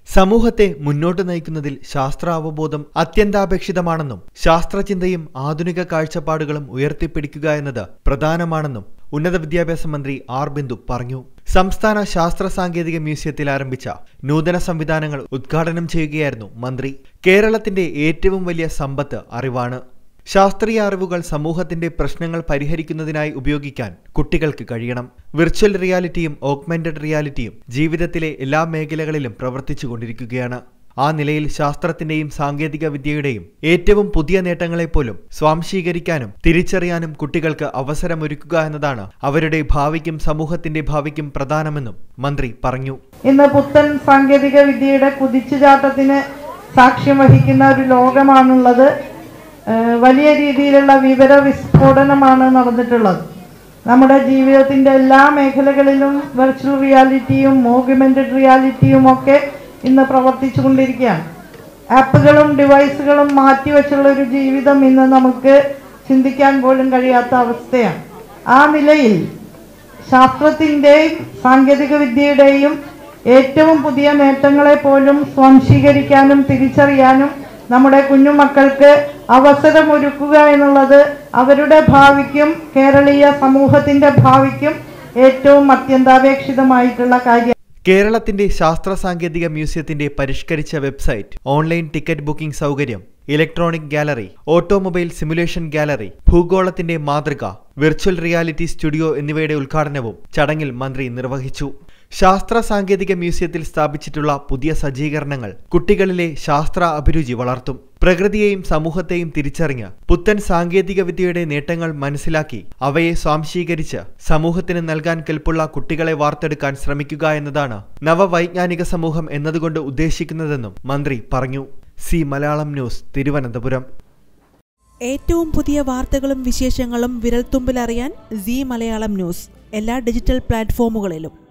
സമൂഹത്തെ മുന്നോട്ട് നയിക്കുന്നതിൽ ശാസ്ത്രാവബോധം അത്യന്താപേക്ഷിതമാണെന്നും ശാസ്ത്രചിന്തയും ആധുനിക കാഴ്ചപ്പാടുകളും ഉയർത്തിപ്പിടിക്കുക എന്നത് പ്രധാനമാണെന്നും ഉന്നത വിദ്യാഭ്യാസ മന്ത്രി ആർ ബിന്ദു പറഞ്ഞു സംസ്ഥാന ശാസ്ത്ര സാങ്കേതിക മ്യൂസിയത്തിൽ ആരംഭിച്ച നൂതന സംവിധാനങ്ങൾ ഉദ്ഘാടനം ചെയ്യുകയായിരുന്നു മന്ത്രി കേരളത്തിന്റെ ഏറ്റവും വലിയ സമ്പത്ത് അറിവാണ് ശാസ്ത്രീയ അറിവുകൾ സമൂഹത്തിന്റെ പ്രശ്നങ്ങൾ പരിഹരിക്കുന്നതിനായി ഉപയോഗിക്കാൻ കുട്ടികൾക്ക് കഴിയണം വിർച്വൽ റിയാലിറ്റിയും ഓഗ്മെന്റഡ് റിയാലിറ്റിയും ജീവിതത്തിലെ എല്ലാ മേഖലകളിലും പ്രവർത്തിച്ചുകൊണ്ടിരിക്കുകയാണ് ആ നിലയിൽ ശാസ്ത്രത്തിന്റെയും സാങ്കേതിക വിദ്യയുടെയും ഏറ്റവും പുതിയ നേട്ടങ്ങളെപ്പോലും സ്വാംശീകരിക്കാനും തിരിച്ചറിയാനും കുട്ടികൾക്ക് അവസരമൊരുക്കുക എന്നതാണ് അവരുടെ ഭാവിക്കും സമൂഹത്തിന്റെ ഭാവിക്കും പ്രധാനമെന്നും മന്ത്രി പറഞ്ഞു ഇന്ന് പുത്തൻ സാങ്കേതിക വിദ്യയുടെ കുതിച്ചുചാട്ടത്തിന് സാക്ഷ്യം വഹിക്കുന്ന ഒരു ലോകമാണുള്ളത് ഏഹ് വലിയ രീതിയിലുള്ള വിവര വിസ്ഫോടനമാണ് നടന്നിട്ടുള്ളത് നമ്മുടെ ജീവിതത്തിൻ്റെ എല്ലാ മേഖലകളിലും വെർച്വൽ റിയാലിറ്റിയും ഓഗ്മെൻറ്റഡ് റിയാലിറ്റിയും ഒക്കെ ഇന്ന് പ്രവർത്തിച്ചു കൊണ്ടിരിക്കുകയാണ് ആപ്പുകളും ഡിവൈസുകളും മാറ്റിവെച്ചുള്ള ഒരു ജീവിതം ഇന്ന് നമുക്ക് ചിന്തിക്കാൻ പോലും കഴിയാത്ത അവസ്ഥയാണ് ആ നിലയിൽ ശാസ്ത്രത്തിൻ്റെയും സാങ്കേതിക വിദ്യയുടെയും ഏറ്റവും പുതിയ നേട്ടങ്ങളെ പോലും സ്വാംശീകരിക്കാനും തിരിച്ചറിയാനും നമ്മുടെ കുഞ്ഞുമക്കൾക്ക് അവസരമൊരുക്കുക എന്നുള്ളത് അവരുടെ ഭാവിക്കും കേരളീയ സമൂഹത്തിൻ്റെ ഭാവിക്കും ഏറ്റവും അത്യന്താപേക്ഷിതമായിട്ടുള്ള കാര്യം കേരളത്തിന്റെ ശാസ്ത്ര സാങ്കേതിക മ്യൂസിയത്തിന്റെ പരിഷ്കരിച്ച വെബ്സൈറ്റ് ഓൺലൈൻ ടിക്കറ്റ് ബുക്കിംഗ് സൗകര്യം electronic gallery automobile simulation gallery ഭൂഗോളത്തിന്റെ മാതൃക വിർച്വൽ റിയാലിറ്റി സ്റ്റുഡിയോ എന്നിവയുടെ ഉദ്ഘാടനവും ചടങ്ങിൽ മന്ത്രി നിർവഹിച്ചു ശാസ്ത്ര സാങ്കേതിക മ്യൂസിയത്തിൽ സ്ഥാപിച്ചിട്ടുള്ള പുതിയ സജ്ജീകരണങ്ങൾ കുട്ടികളിലെ ശാസ്ത്ര അഭിരുചി വളർത്തും പ്രകൃതിയെയും സമൂഹത്തെയും തിരിച്ചറിഞ്ഞ് പുത്തൻ സാങ്കേതിക വിദ്യയുടെ നേട്ടങ്ങൾ മനസ്സിലാക്കി അവയെ സ്വാംശീകരിച്ച് സമൂഹത്തിന് നൽകാൻ കെൽപ്പുള്ള കുട്ടികളെ വാർത്തെടുക്കാൻ ശ്രമിക്കുക എന്നതാണ് നവവൈജ്ഞാനിക സമൂഹം എന്നതുകൊണ്ട് ഉദ്ദേശിക്കുന്നതെന്നും മന്ത്രി പറഞ്ഞു സി മലയാളം ന്യൂസ് തിരുവനന്തപുരം ഏറ്റവും പുതിയ വാർത്തകളും വിശേഷങ്ങളും വിരൽത്തുമ്പിലറിയാൻ സി മലയാളം ന്യൂസ് എല്ലാ ഡിജിറ്റൽ പ്ലാറ്റ്ഫോമുകളിലും